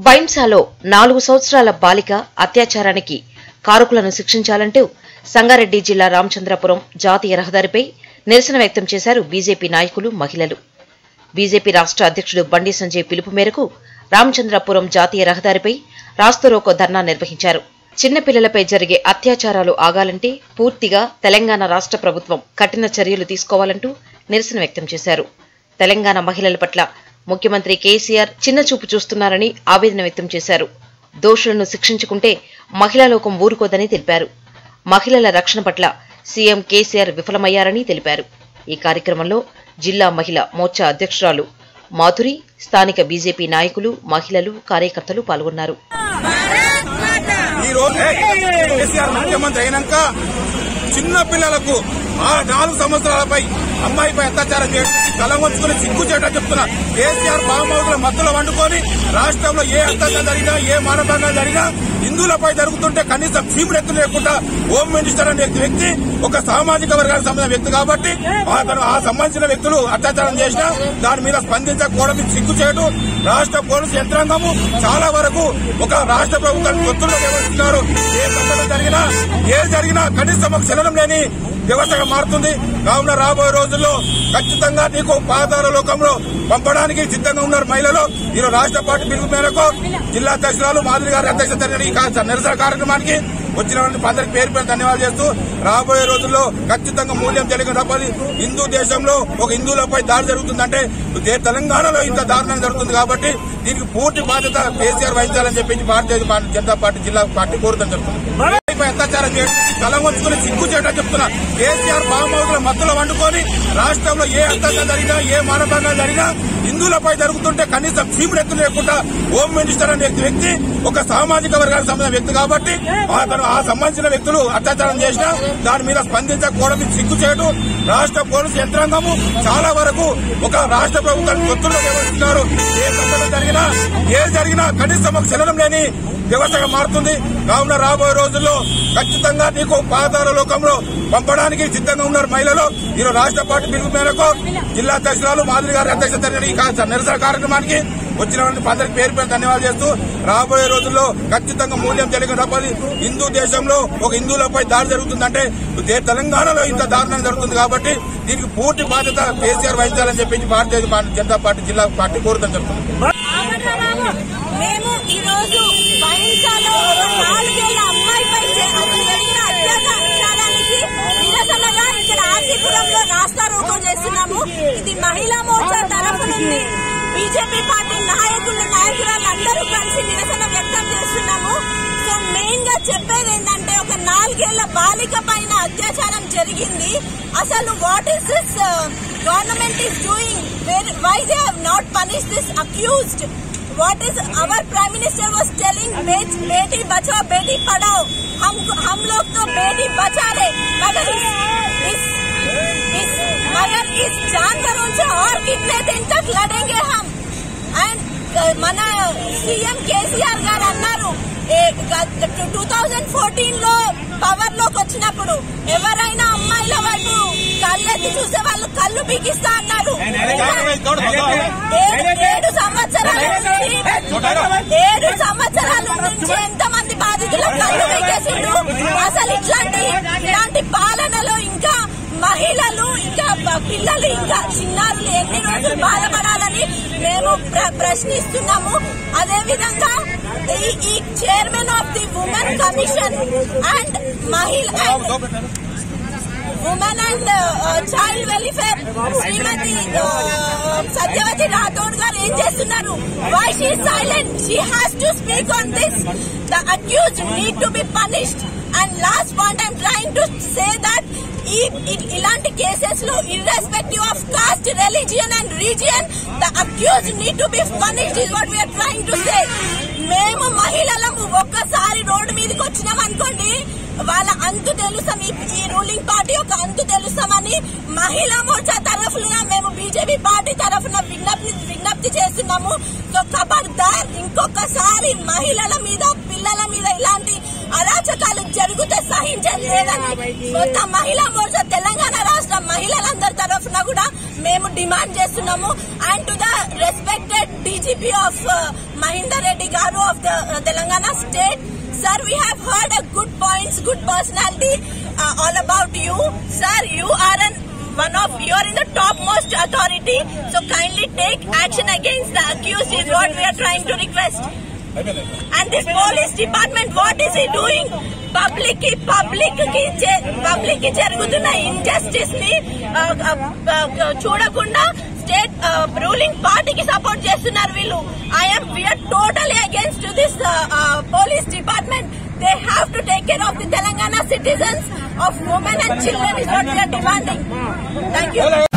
వైంసాలో నాలుగు సంవత్సరాల బాలిక అత్యాచారానికి కారకులను శిక్షించాలంటూ సంగారెడ్డి జిల్లా రామచంద్రపురం జాతీయ రహదారిపై నిరసన వ్యక్తం చేశారు బీజేపీ నాయకులు మహిళలు బీజేపీ రాష్ట్ర అధ్యక్షుడు బండి సంజయ్ పిలుపు మేరకు రామచంద్రపురం జాతీయ రహదారిపై రాస్తరోకో ధర్నా నిర్వహించారు చిన్నపిల్లలపై జరిగే అత్యాచారాలు ఆగాలంటే పూర్తిగా తెలంగాణ రాష్ట్ర ప్రభుత్వం కఠిన చర్యలు తీసుకోవాలంటూ నిరసన వ్యక్తం చేశారు తెలంగాణ మహిళల పట్ల ముఖ్యమంత్రి కేసీఆర్ చిన్నచూపు చూస్తున్నారని ఆవేదన వ్యక్తం చేశారు దోషులను శిక్షించుకుంటే మహిళా లోకం ఊరుకోదని తెలిపారు మహిళల రక్షణ పట్ల సీఎం కేసీఆర్ విఫలమయ్యారని తెలిపారు ఈ కార్యక్రమంలో జిల్లా మహిళా మోర్చా అధ్యక్షురాలు మాధురి స్థానిక బీజేపీ నాయకులు మహిళలు కార్యకర్తలు పాల్గొన్నారు ఈ రోజు కేసీఆర్ ముఖ్యమంత్రి అయినాక చిన్న పిల్లలకు ఆ నాలుగు సంవత్సరాలపై అమ్మాయిపై అత్యాచారం చేయడం తల వంచుకుని సిగ్గు చేయడం చెప్తున్నా కేసీఆర్ బామౌతుల మత్తులో వండుకొని రాష్ట్రంలో ఏ అత్యాచారం జరిగినా ఏ మానభంగం జరిగినా హిందువులపై జరుగుతుంటే కనీసం చీపుడు ఎత్తు లేకుండా హోమ్ మినిస్టర్ అనే వ్యక్తి ఒక సామాజిక వర్గానికి సంబంధించిన వ్యక్తి కాబట్టి అతను ఆ సంబంధించిన వ్యక్తులు అత్యాచారం చేసినా దాని మీద స్పందించకపోవడం సిగ్గు చేయడం రాష్ట్ర పోలీసు యంత్రాంగము చాలా వరకు ఒక రాష్ట్ర ప్రభుత్వానికి ఒత్తులు వ్యవహరిస్తున్నారు ఏ సంఘటన జరిగినా ఏ జరిగినా కనీసం ఒక చలనం లేని వ్యవస్థగా మారుతుంది కావున రాబోయే రోజుల్లో ఖచ్చితంగా నీకు పాతాల లోకంలో పంపడానికి సిద్ధంగా ఉన్నారు మహిళలు ఈరోజు రాష్ట్ర పార్టీ పిలుపు మేరకు జిల్లా అధ్యక్షురాలు మాధురి గారి అధ్యక్షత జరిగిన ఈ కా- నిరసన కార్యక్రమానికి వచ్చిన అందరికి పేరు పేరు ధన్యవాదాలు చేస్తూ రాబోయే రోజుల్లో ఖచ్చితంగా మూల్యం తెలియక తప్పది హిందూ దేశంలో ఒక హిందువులపై దాడి జరుగుతుందంటే దే- తెలంగాణలో ఇంత దారుణం జరుగుతుంది కాబట్టి దీనికి పూర్తి బాధ్యత కేసీఆర్ వహించాలని చెప్పి భారతీయ జనతా పార్టీ జిల్లా పార్టీ కోరుతాం జరుగుతుంది పై అత్యాచారం చేయడం తల వంచుకుని సిగ్గు చేయడం చెప్తున్నా కేసీఆర్ బామౌతుల మత్తులో వండుకొని రాష్ట్రంలో ఏ అత్యాచారం జరిగినా ఏ మానభంగం జరిగినా హిందువులపై జరుగుతుంటే కనీసం చీపుడు ఎత్తు లేకుండా హోమ్ మినిస్టర్ అనే వ్యక్తి ఒక సామాజిక వర్గానికి సంబంధించిన వ్యక్తి కాబట్టి అతను ఆ సంబంధించిన వ్యక్తులు అత్యాచారం చేసినా దాని మీద స్పందించకపోవడం సిగ్గు చేయడం రాష్ట్ర పోలీసు యంత్రాంగము చాలా వరకు ఒక రాష్ట్ర ప్రభుత్వానికి ఒత్తులు వ్యవహరిస్తున్నారు ఏ సంఘటన జరిగినా ఏ జరిగినా కనీసం ఒక చలనం లేని వ్యవస్థగా మారుతుంది కావున రాబోయే రోజుల్లో ఖచ్చితంగా నీకు పాతాల లోకంలో పంపడానికి సిద్ధంగా ఉన్నారు మహిళలు ఈరోజు రాష్ట్ర పార్టీ పిలుపు మేరకు జిల్లా అధ్యక్షురాలు మాధురి గారి అధ్యక్షత జరిగిన ఈ కా- నిరసన కార్యక్రమానికి వచ్చిన అందరికి పేరు పేరు ధన్యవాదాలు చేస్తూ రాబోయే రోజుల్లో ఖచ్చితంగా మూల్యం తెలియక తప్పది హిందూ దేశంలో ఒక హిందువులపై దాడి జరుగుతుందంటే దే- తెలంగాణలో ఇంత దారుణం జరుగుతుంది కాబట్టి దీనికి పూర్తి బాధ్యత కేసీఆర్ వహించాలని చెప్పి భారతీయ జనతా పార్టీ జిల్లా పార్టీ కోరుతాం జరుగుతుంది ఆమరరావు, మేము ఈ రోజు బహింసాలో ఒక నాలుగేళ్ల అమ్మాయిపై జ- జరిగిన అత్యాచారానికి నిరసనగా ఇక్కడ ఆర్సీపురంలో రాస్తా రోకో చేస్తున్నాము ఇది మహిళా మోర్చా తరఫు నుండి బీజేపీ పార్టీ నాయకులు నాయకురాలు అందరూ కలిసి నిరసన వ్యక్తం చేస్తున్నాము సో మెయిన్ గా చెప్పేది ఏంటంటే ఒక నాలుగేళ్ల బాలిక పైన అత్యాచారం జరిగింది అసలు what is this government is doing why they have not punish this accused what is our prime minister was telling बेट, बेटी बचाओ बेटी पढ़ाओ हम हम लोग तो बेटी बचा रहे मगर इस इस इस मगर इस जानवरों से और कितने दिन तक लड़ेंगे हम అండ్ మన సీఎం కేసీఆర్ గారు అన్నారు టూ థౌజండ్ ఫోర్టీన్ లో పవర్ లోకి వచ్చినప్పుడు ఎవరైనా అమ్మాయిల వైపు కళ్ళెత్తి చూసే వాళ్ళు కళ్ళు పీకిస్తా అన్నారు ఏడు ఏడు సంవత్సరాల నుంచి ఏడు సంవత్సరాల నుంచి ఎంత మంది బాధితుల కళ్ళు పీకేసిండు అసలు ఇట్లాంటి ఇలాంటి పాలనలో ఇంకా మహిళలు ఇంకా ప- పిల్లలు ఇంకా చిన్నారులు ఎన్ని రోజులు బాధపడాలని మేము ప్ర- ప్రశ్నిస్తున్నాము అదే విధంగా ఈ- ఈ chairman of the women commission and మహిళ women and child welfare Shrimati uh, Satyavathi Rathod గారు ఏం చేస్తున్నారు why she silent she has to speak on this the accused need to be punished and last point I'm trying to say that ఈ ఇ- ఇలాంటి cases లో irrespective of caste religion and region the accused need to be punished is what we're trying to say మేము మహిళలము ఒక్కసారి road మీదకి వచ్చినాం అనుకోండి వాళ్ళ అంతు తెలుసాం ఈ ఈ రూలింగ్ పార్టీ యొక్క అంతు తెలుసామని మహిళా మోర్చా తరఫున మేము బీజేపీ పార్టీ తరఫున విజ్ఞప్తి విజ్ఞప్తి చేస్తున్నాము సో ఖబర్దార్ ఇంకొకసారి మహిళల మీద పిల్లల మీద ఇలాంటి అరాచకాలు జరిగితే సహించలేదని మొత్తం మహిళా మోర్చా తెలంగాణ రాష్ట్ర మహిళలందరి తరఫున కూడా మేము డిమాండ్ చేస్తున్నాము and to the respected DGP of Mahender Reddy గారు of the Telangana state sir we have heard a good points good personality all about you sir you are an one of you are in the topmost authority so kindly take action against the accused is what we are trying to request and this police department what is he doing public కి public కి public కి జరుగుతున్న injustice ని ఆ, ఆ, ఆ, చూడకుండా state ruling పార్టీకి సపోర్ట్ చేస్తున్నారు వీళ్ళు I'm we're totally against this police department they have to take care of the Telangana citizens of women and children is what we're demanding thank you